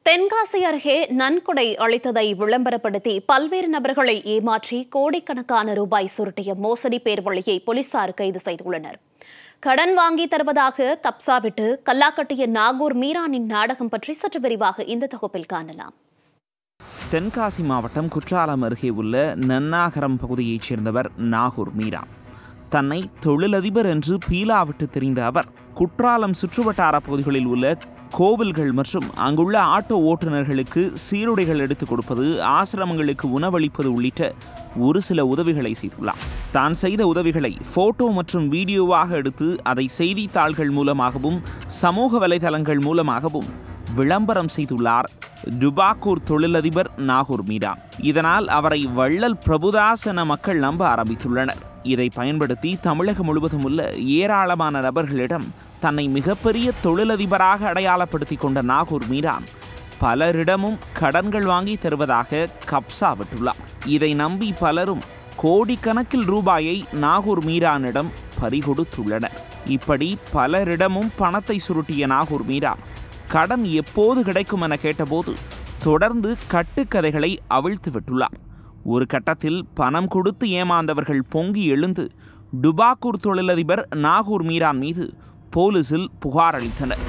தென்காசி அருகே நன்கொடை அளித்ததை விளம்பரப்படுத்தி பல்வேறு நபர்களை ஏமாற்றி கோடிக்கணக்கான ரூபாய் சுருட்டிய மோசடி பேர் வழியை போலீசார் கைது செய்துள்ளனர் கடன் வாங்கி தருவதாக கப்சா விட்டு கல்லாக்கட்டிய நாகூர் மீரானின் நாடகம் பற்றி சற்று விரிவாக இந்த தொகுப்பில் காணலாம் தென்காசி மாவட்டம் குற்றாலம் அருகே உள்ள நன்னாகரம் பகுதியைச் சேர்ந்தவர் நாகூர் மீரா தன்னை தொழிலதிபர் என்று பீலாவிட்டு தெரிந்த அவர் குற்றாலம் சுற்றுவட்டார பகுதிகளில் உள்ள கோவில்கள் மற்றும் அங்குள்ள ஆட்டோ ஓட்டுநர்களுக்கு சீருடைகள் எடுத்துக் கொடுப்பது ஆசிரமங்களுக்கு உணவளிப்பது உள்ளிட்ட ஒரு சில உதவிகளை செய்துள்ளார் தான் செய்த உதவிகளை போட்டோ மற்றும் வீடியோவாக எடுத்து அதை செய்தித்தாள்கள் மூலமாகவும் சமூக வலைதளங்கள் மூலமாகவும் விளம்பரம் செய்துள்ளார் டுபாக்கூர் தொழிலதிபர் நாகூர் மீரா இதனால் அவரை வள்ளல் பிரபுதாஸ் என மக்கள் நம்ப ஆரம்பித்துள்ளனர் இதை பயன்படுத்தி தமிழகம் முழுவதும் உள்ள ஏராளமான நபர்களிடம் தன்னை மிகப்பெரிய தொழிலதிபராக அடையாளப்படுத்திக் கொண்ட நாகூர் மீரான் பலரிடமும் கடன்கள் வாங்கி தருவதாக கப்சா விட்டுள்ளார் இதை நம்பி பலரும் கோடிக்கணக்கில் ரூபாயை நாகூர் மீரானிடம் பறிகொடுத்துள்ளனர் இப்படி பலரிடமும் பணத்தை சுருட்டிய நாகூர் மீரா கடன் எப்போது கிடைக்கும் என கேட்டபோது தொடர்ந்து கட்டுக்கதைகளை அவிழ்த்து விட்டுள்ளார் ஒரு கட்டத்தில் பணம் கொடுத்து ஏமாந்தவர்கள் பொங்கி எழுந்து டுபாக்கூர் தொழிலதிபர் நாகூர் மீரான் மீது போலீசில் புகார் அளித்தனர்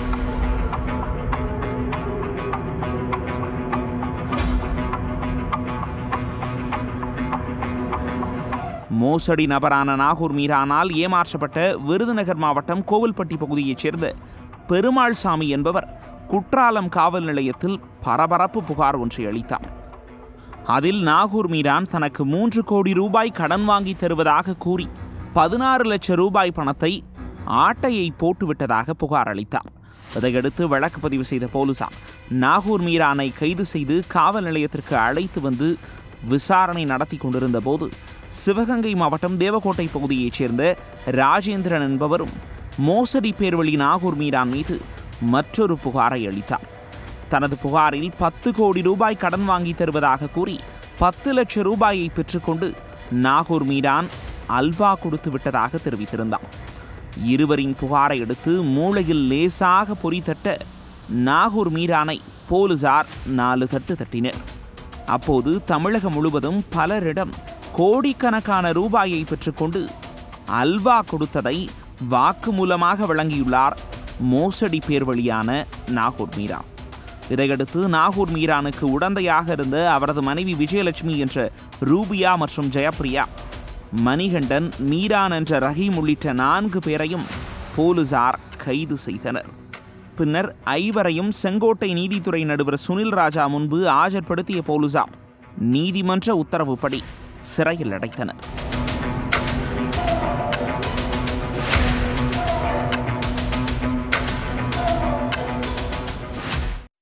மோசடி நபரான நாகூர் மீரானால் ஏமாற்றப்பட்ட விருதுநகர் மாவட்டம் கோவில்பட்டி பகுதியைச் சேர்ந்த பெருமாள் சாமி என்பவர் குற்றாலம் காவல் நிலையத்தில் பரபரப்பு புகார் ஒன்றை அளித்தார் அதில் நாகூர் மீரான் தனக்கு மூன்று கோடி ரூபாய் கடன் வாங்கி தருவதாக கூறி பதினாறு லட்சம் ரூபாய் பணத்தை ஆட்டையை போட்டுவிட்டதாக புகார் அளித்தார் இதையடுத்து வழக்கு பதிவு செய்த போலீசார் நாகூர் மீரானை கைது செய்து காவல் நிலையத்திற்கு அழைத்து வந்து விசாரணை நடத்தி கொண்டிருந்த போது சிவகங்கை மாவட்டம் தேவக்கோட்டை பகுதியைச் சேர்ந்த ராஜேந்திரன் என்பவரும் மோசடி பேர்வழி நாகூர் மீரான் மீது மற்றொரு புகாரை அளித்தார் தனது புகாரில் பத்து கோடி ரூபாய் கடன் வாங்கி தருவதாக கூறி பத்து லட்சம் ரூபாயை பெற்றுக்கொண்டு நாகூர் மீரான் அல்வா கொடுத்து விட்டதாக தெரிவித்திருந்தார் இருவரின் புகாரை அடுத்து மூளையில் லேசாக பொறி தட்ட நாகூர் மீரானை போலீசார் நாலு தட்டு தட்டினர் அப்போது தமிழகம் முழுவதும் பலரிடம் கோடிக்கணக்கான ரூபாயை பெற்றுக்கொண்டு அல்வா கொடுத்ததை வாக்குமூலமாக வழங்கியுள்ளார் மோசடி பேர் வழியான நாகூர் மீரா இதையடுத்து நாகூர் மீரானுக்கு உடந்தையாக இருந்த அவரது மனைவி விஜயலட்சுமி என்ற ரூபியா மற்றும் ஜெயப்பிரியா மணிகண்டன் மீரான் என்ற ரஹீம் உள்ளிட்ட நான்கு பேரையும் போலீசார் கைது செய்தனர் பின்னர் ஐவரையும் செங்கோட்டை நீதித்துறை நடுவர் சுனில் ராஜா முன்பு ஆஜர்படுத்திய போலீசார் நீதிமன்ற உத்தரவுப்படி சிறையில் அடைத்தனர்